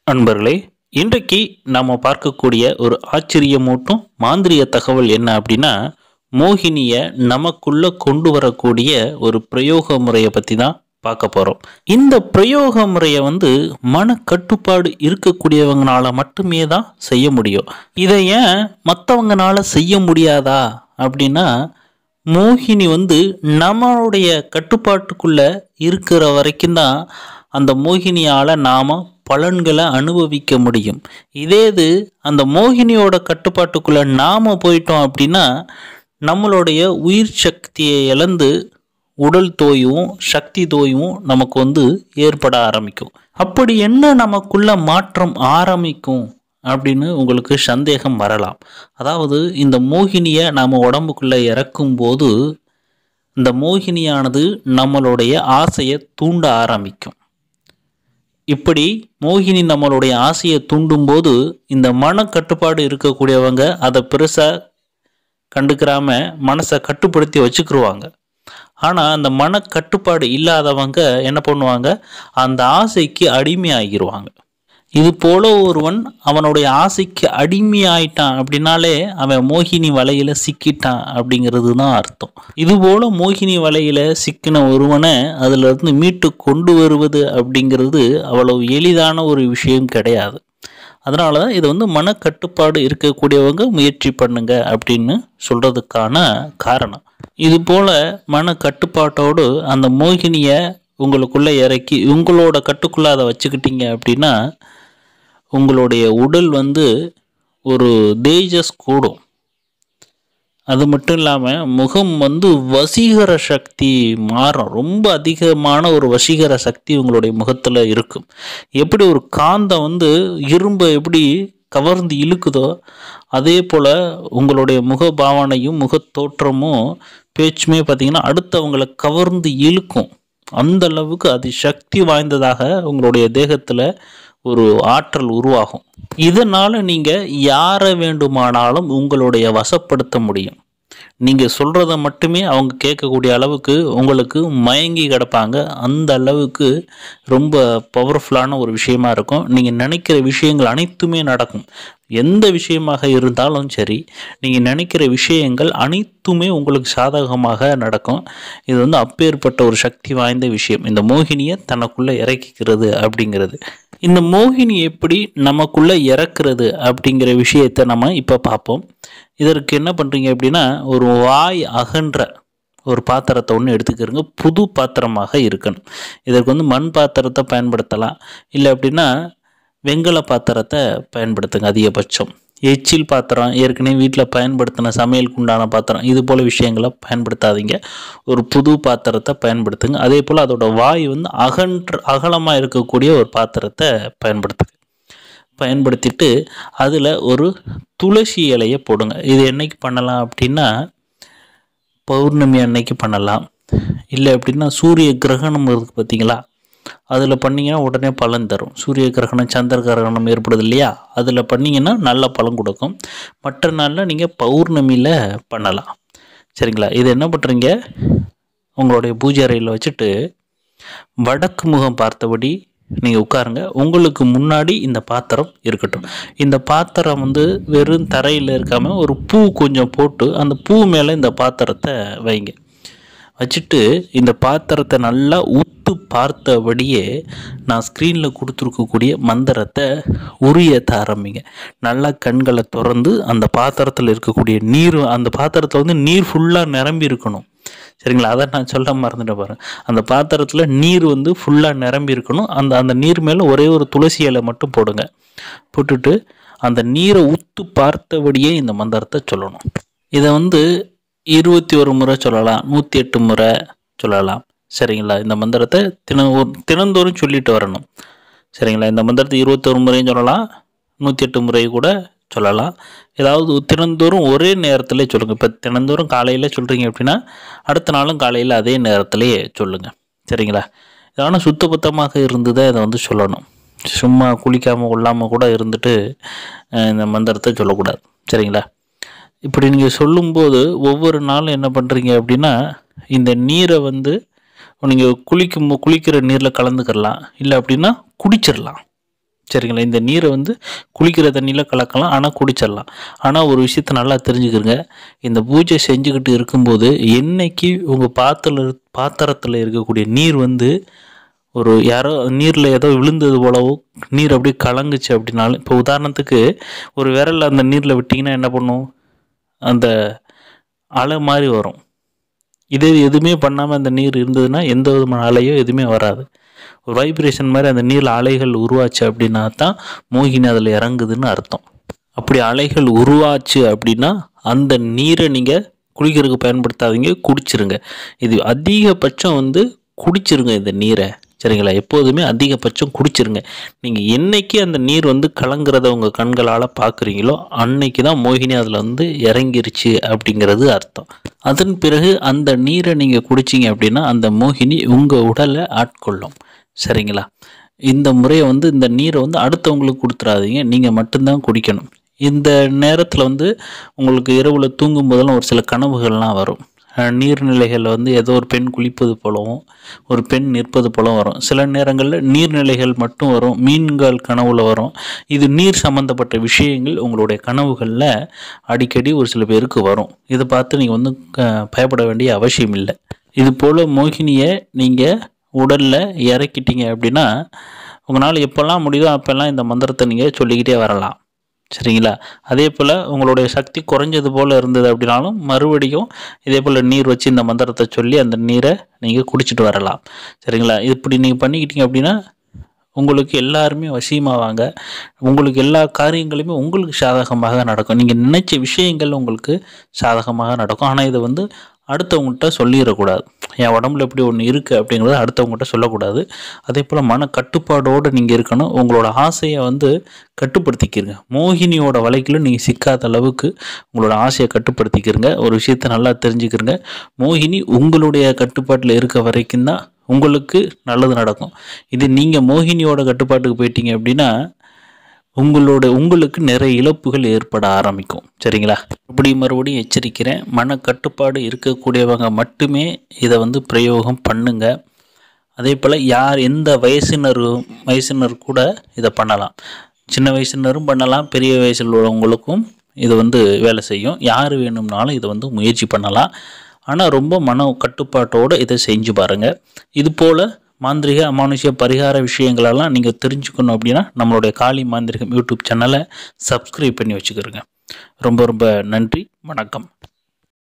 நண்பர்களே இன்றைக்கு நாம் பார்க்கக்கூடிய ஒரு ஆச்சரியமூட்டும் மாந்திரிய தகவல் என்ன அப்படின்னா மோகினியை நமக்குள்ள கொண்டு வரக்கூடிய ஒரு பிரயோக முறையை பற்றி தான் பார்க்க போகிறோம் இந்த பிரயோக முறையை வந்து மன கட்டுப்பாடு இருக்கக்கூடியவங்கனால மட்டுமே தான் செய்ய முடியும் இதை ஏன் மற்றவங்கனால செய்ய முடியாதா அப்படின்னா மோகினி வந்து நம்மளுடைய கட்டுப்பாட்டுக்குள்ள இருக்கிற வரைக்கும் தான் அந்த மோகினியால் நாம் பலன்களை அனுபவிக்க முடியும் இதே இது அந்த மோகினியோட கட்டுப்பாட்டுக்குள்ள நாம் போயிட்டோம் அப்படின்னா நம்மளுடைய உயிர் சக்தியை இழந்து உடல் தோயும் சக்தி தோயும் நமக்கு வந்து ஏற்பட ஆரம்பிக்கும் அப்படி என்ன நமக்குள்ள மாற்றம் ஆரம்பிக்கும் அப்படின்னு உங்களுக்கு சந்தேகம் வரலாம் அதாவது இந்த மோகினியை நாம் உடம்புக்குள்ளே இறக்கும்போது இந்த மோகினியானது நம்மளுடைய ஆசையை தூண்ட ஆரம்பிக்கும் இப்படி மோகினி நம்மளுடைய ஆசையை தூண்டும்போது இந்த மன கட்டுப்பாடு இருக்கக்கூடியவங்க அதை பெருசாக கண்டுக்கிறாம மனசை கட்டுப்படுத்தி வச்சுக்கிருவாங்க ஆனால் அந்த மன கட்டுப்பாடு இல்லாதவங்க என்ன பண்ணுவாங்க அந்த ஆசைக்கு அடிமையாகிருவாங்க இது போல ஒருவன் அவனுடைய ஆசைக்கு அடிமையாயிட்டான் அப்படின்னாலே அவன் மோகினி வலையில சிக்கிட்டான் அப்படிங்கிறது தான் அர்த்தம் இது போல மோகினி வலையில சிக்கின ஒருவனை அதுல இருந்து மீட்டு கொண்டு வருவது அப்படிங்கிறது அவ்வளவு எளிதான ஒரு விஷயம் கிடையாது அதனால தான் இது வந்து மனக்கட்டுப்பாடு இருக்கக்கூடியவங்க முயற்சி பண்ணுங்க அப்படின்னு சொல்றதுக்கான காரணம் இது போல மன கட்டுப்பாட்டோடு அந்த மோகினியை உங்களுக்குள்ள இறக்கி உங்களோட கட்டுக்குள்ள அதை வச்சுக்கிட்டீங்க அப்படின்னா உங்களுடைய உடல் வந்து ஒரு தேஜஸ் கூடும் அது மட்டும் இல்லாமல் முகம் வந்து வசீகர சக்தி மாறும் ரொம்ப அதிகமான ஒரு வசீகர சக்தி உங்களுடைய முகத்தில் இருக்கும் எப்படி ஒரு காந்தம் வந்து இரும்பை எப்படி கவர்ந்து இழுக்குதோ அதே போல் உங்களுடைய முக பாவனையும் முக தோற்றமும் பேச்சுமே பார்த்தீங்கன்னா அடுத்தவங்களை கவர்ந்து இழுக்கும் அந்த அளவுக்கு அது சக்தி வாய்ந்ததாக உங்களுடைய தேகத்தில் ஒரு ஆற்றல் உருவாகும் இதனால் நீங்கள் யாரை வேண்டுமானாலும் உங்களுடைய வசப்படுத்த முடியும் நீங்கள் சொல்கிறத மட்டுமே அவங்க கேட்கக்கூடிய அளவுக்கு உங்களுக்கு மயங்கி கிடப்பாங்க அந்த அளவுக்கு ரொம்ப பவர்ஃபுல்லான ஒரு விஷயமா இருக்கும் நீங்கள் நினைக்கிற விஷயங்கள் அனைத்துமே நடக்கும் எந்த விஷயமாக இருந்தாலும் சரி நீங்கள் நினைக்கிற விஷயங்கள் அனைத்துமே உங்களுக்கு சாதகமாக நடக்கும் இது வந்து அப்பேற்பட்ட ஒரு சக்தி வாய்ந்த விஷயம் இந்த மோகினியை தனக்குள்ளே இறக்கிக்கிறது அப்படிங்கிறது இந்த மோகினி எப்படி நமக்குள்ளே இறக்குறது அப்படிங்கிற விஷயத்தை நம்ம இப்போ பார்ப்போம் இதற்கு என்ன பண்ணுறீங்க அப்படின்னா ஒரு வாய் அகன்ற ஒரு பாத்திரத்தை ஒன்று எடுத்துக்கிறங்க புது பாத்திரமாக இருக்கணும் இதற்கு வந்து மண் பாத்திரத்தை பயன்படுத்தலாம் இல்லை அப்படின்னா வெங்கல பாத்திரத்தை பயன்படுத்துங்க அதிகபட்சம் எச்சில் பாத்திரம் ஏற்கனவே வீட்டில் பயன்படுத்தின சமையலுக்கு உண்டான பாத்திரம் இது போல் விஷயங்களை பயன்படுத்தாதீங்க ஒரு புது பாத்திரத்தை பயன்படுத்துங்க அதே போல் அதோட வாய் வந்து அகன்ற அகலமாக இருக்கக்கூடிய ஒரு பாத்திரத்தை பயன்படுத்துங்க பயன்படுத்திட்டு அதில் ஒரு துளசி இலையை போடுங்க இது என்னைக்கு பண்ணலாம் அப்படின்னா பௌர்ணமி அன்னைக்கு பண்ணலாம் இல்லை அப்படின்னா சூரிய கிரகணம் இருக்குது பார்த்தீங்களா அதில் பண்ணிங்கன்னா உடனே பலன் தரும் சூரிய கிரகணம் சந்திர கிரகணம் ஏற்படுது இல்லையா அதில் பண்ணிங்கன்னா நல்ல பலன் கொடுக்கும் மற்ற நாளில் நீங்கள் பௌர்ணமியில் பண்ணலாம் சரிங்களா இது என்ன பண்ணுறீங்க உங்களுடைய பூஜை அறையில் வச்சுட்டு வடக்கு முகம் பார்த்தபடி நீங்கள் உட்காருங்க உங்களுக்கு முன்னாடி இந்த பாத்திரம் இருக்கட்டும் இந்த பாத்திரம் வந்து வெறும் தரையில் இருக்காமல் ஒரு பூ கொஞ்சம் போட்டு அந்த பூ மேலே இந்த பாத்திரத்தை வைங்க வச்சுட்டு இந்த பாத்திரத்தை நல்லா உத்து பார்த்தபடியே நான் ஸ்க்ரீனில் கொடுத்துருக்கக்கூடிய மந்திரத்தை உரியத்த ஆரம்பிங்க நல்லா கண்களை திறந்து அந்த பாத்திரத்தில் இருக்கக்கூடிய நீர் அந்த பாத்திரத்தில் வந்து நீர் ஃபுல்லாக நிரம்பி இருக்கணும் சரிங்களா அதை நான் சொல்ல மறந்துட்டு பாருங்க அந்த பாத்திரத்தில் நீர் வந்து ஃபுல்லாக நிரம்பி இருக்கணும் அந்த அந்த நீர் மேலே ஒரே ஒரு துளசி இலை மட்டும் போடுங்க போட்டுட்டு அந்த நீரை உத்து பார்த்தபடியே இந்த மந்திரத்தை சொல்லணும் இதை வந்து இருபத்தி ஒரு முறை சொல்லலாம் நூற்றி எட்டு முறை சொல்லலாம் சரிங்களா இந்த மந்திரத்தை தின தினந்தோறும் சொல்லிட்டு வரணும் சரிங்களா இந்த மந்திரத்தை இருபத்தொரு முறையும் சொல்லலாம் நூற்றி எட்டு முறை கூட சொல்லலாம் ஏதாவது தினந்தோறும் ஒரே நேரத்தில் சொல்லுங்கள் இப்போ தினந்தோறும் காலையில் சொல்கிறீங்க அப்படின்னா அடுத்த நாளும் காலையில் அதே நேரத்திலேயே சொல்லுங்கள் சரிங்களா ஆனால் சுத்தபத்தமாக இருந்ததை இதை வந்து சொல்லணும் சும்மா குளிக்காமல் கொள்ளாமல் கூட இருந்துட்டு இந்த மந்திரத்தை சொல்லக்கூடாது சரிங்களா இப்படி நீங்கள் சொல்லும்போது ஒவ்வொரு நாளும் என்ன பண்ணுறீங்க அப்படின்னா இந்த நீரை வந்து நீங்கள் குளிக்கும் குளிக்கிற நீரில் கலந்துக்கிடலாம் இல்லை அப்படின்னா குடிச்சிடலாம் சரிங்களா இந்த நீரை வந்து குளிக்கிற தண்ணியில் கலக்கலாம் ஆனால் குடிச்சிடலாம் ஆனால் ஒரு விஷயத்த நல்லா தெரிஞ்சுக்கிறங்க இந்த பூஜை செஞ்சுக்கிட்டு இருக்கும்போது என்னைக்கு உங்கள் பாத்திர பாத்திரத்தில் இருக்கக்கூடிய நீர் வந்து ஒரு யாரோ நீரில் ஏதோ விழுந்தது போலவோ நீர் அப்படியே கலங்குச்சு அப்படின்னாலும் இப்போ உதாரணத்துக்கு ஒரு விரல் அந்த நீரில் விட்டிங்கன்னா என்ன பண்ணும் அந்த அலை மாதிரி வரும் இதே எதுவுமே பண்ணாமல் அந்த நீர் இருந்ததுன்னா எந்த விதமான அலையோ எதுவுமே வராது ஒரு வைப்ரேஷன் மாதிரி அந்த நீரில் அலைகள் உருவாச்சு அப்படின்னா தான் மோகினி அதில் இறங்குதுன்னு அர்த்தம் அப்படி அலைகள் உருவாச்சு அப்படின்னா அந்த நீரை நீங்கள் குளிக்கிறதுக்கு பயன்படுத்தாதீங்க குடிச்சிருங்க இது அதிகபட்சம் வந்து குடிச்சிருங்க இந்த நீரை சரிங்களா எப்போதுமே அதிகபட்சம் குடிச்சிருங்க நீங்கள் என்னைக்கு அந்த நீர் வந்து கலங்குறத உங்கள் கண்களால் பார்க்குறீங்களோ அன்னைக்கு தான் மோகினி அதில் வந்து இறங்கிருச்சு அப்படிங்கிறது அர்த்தம் அதன் பிறகு அந்த நீரை நீங்கள் குடிச்சிங்க அப்படின்னா அந்த மோகினி உங்கள் உடலை ஆட்கொள்ளும் சரிங்களா இந்த முறையை வந்து இந்த நீரை வந்து அடுத்தவங்களுக்கு கொடுத்துறாதீங்க நீங்கள் மட்டும்தான் குடிக்கணும் இந்த நேரத்தில் வந்து உங்களுக்கு இரவில் தூங்கும் போதெல்லாம் ஒரு சில கனவுகள்லாம் வரும் அஹ் நீர்நிலைகளில் வந்து ஏதோ ஒரு பெண் குளிப்பது போலவும் ஒரு பெண் நிற்பது போலவும் வரும் சில நேரங்களில் நீர்நிலைகள் மட்டும் வரும் மீன்கள் கனவுல வரும் இது நீர் சம்மந்தப்பட்ட விஷயங்கள் உங்களுடைய கனவுகளில் அடிக்கடி ஒரு சில பேருக்கு வரும் இதை பார்த்து நீங்கள் வந்து க- பயப்பட வேண்டிய அவசியம் இல்லை இது போல் மோகினியை நீங்கள் உடலில் இறக்கிட்டீங்க அப்படின்னா உங்களால் எப்போல்லாம் முடியுதோ அப்போல்லாம் இந்த மந்திரத்தை நீங்கள் சொல்லிக்கிட்டே வரலாம் சரிங்களா அதே போல் உங்களுடைய சக்தி குறைஞ்சது போல் இருந்தது அப்படின்னாலும் மறுபடியும் இதே போல் நீர் வச்சு இந்த மந்திரத்தை சொல்லி அந்த நீரை நீங்கள் குடிச்சிட்டு வரலாம் சரிங்களா இப்படி நீங்கள் பண்ணிக்கிட்டீங்க அப்படின்னா உங்களுக்கு எல்லாருமே வசியமாவாங்க உங்களுக்கு எல்லா காரியங்களுமே உங்களுக்கு சாதகமாக நடக்கும் நீங்கள் நினைச்ச விஷயங்கள் உங்களுக்கு சாதகமாக நடக்கும் ஆனால் இதை வந்து அடுத்தவங்கள்ட்ட சொல்லிடக்கூடாது என் உடம்புல இப்படி ஒன்று இருக்குது அப்படிங்கிறத அடுத்தவங்கள்ட்ட சொல்லக்கூடாது அதே போல் மன கட்டுப்பாடோடு நீங்கள் இருக்கணும் உங்களோட ஆசையை வந்து கட்டுப்படுத்திக்கிறங்க மோகினியோட வலைக்குள்ள நீங்கள் சிக்காத அளவுக்கு உங்களோட ஆசையை கட்டுப்படுத்திக்கிறங்க ஒரு விஷயத்தை நல்லா தெரிஞ்சுக்கிறங்க மோகினி உங்களுடைய கட்டுப்பாட்டில் இருக்க வரைக்கும் தான் உங்களுக்கு நல்லது நடக்கும் இது நீங்கள் மோகினியோட கட்டுப்பாட்டுக்கு போயிட்டீங்க அப்படின்னா உங்களோட உங்களுக்கு நிறைய இழப்புகள் ஏற்பட ஆரம்பிக்கும் சரிங்களா இப்படி மறுபடியும் எச்சரிக்கிறேன் மன கட்டுப்பாடு இருக்கக்கூடியவங்க மட்டுமே இதை வந்து பிரயோகம் பண்ணுங்க அதே போல் யார் எந்த வயசினர் வயசினர் கூட இதை பண்ணலாம் சின்ன வயசினரும் பண்ணலாம் பெரிய வயசில் உள்ளவங்களுக்கும் இது வந்து வேலை செய்யும் யார் வேணும்னாலும் இதை வந்து முயற்சி பண்ணலாம் ஆனால் ரொம்ப மன கட்டுப்பாட்டோடு இதை செஞ்சு பாருங்கள் இது போல் மாந்திரிக அமானுஷ்ய பரிகார விஷயங்களெல்லாம் நீங்கள் தெரிஞ்சுக்கணும் அப்படின்னா நம்மளுடைய காளி மாந்திரிகம் யூடியூப் சேனலை சப்ஸ்கிரைப் பண்ணி வச்சுக்கிறோங்க ரொம்ப ரொம்ப நன்றி வணக்கம்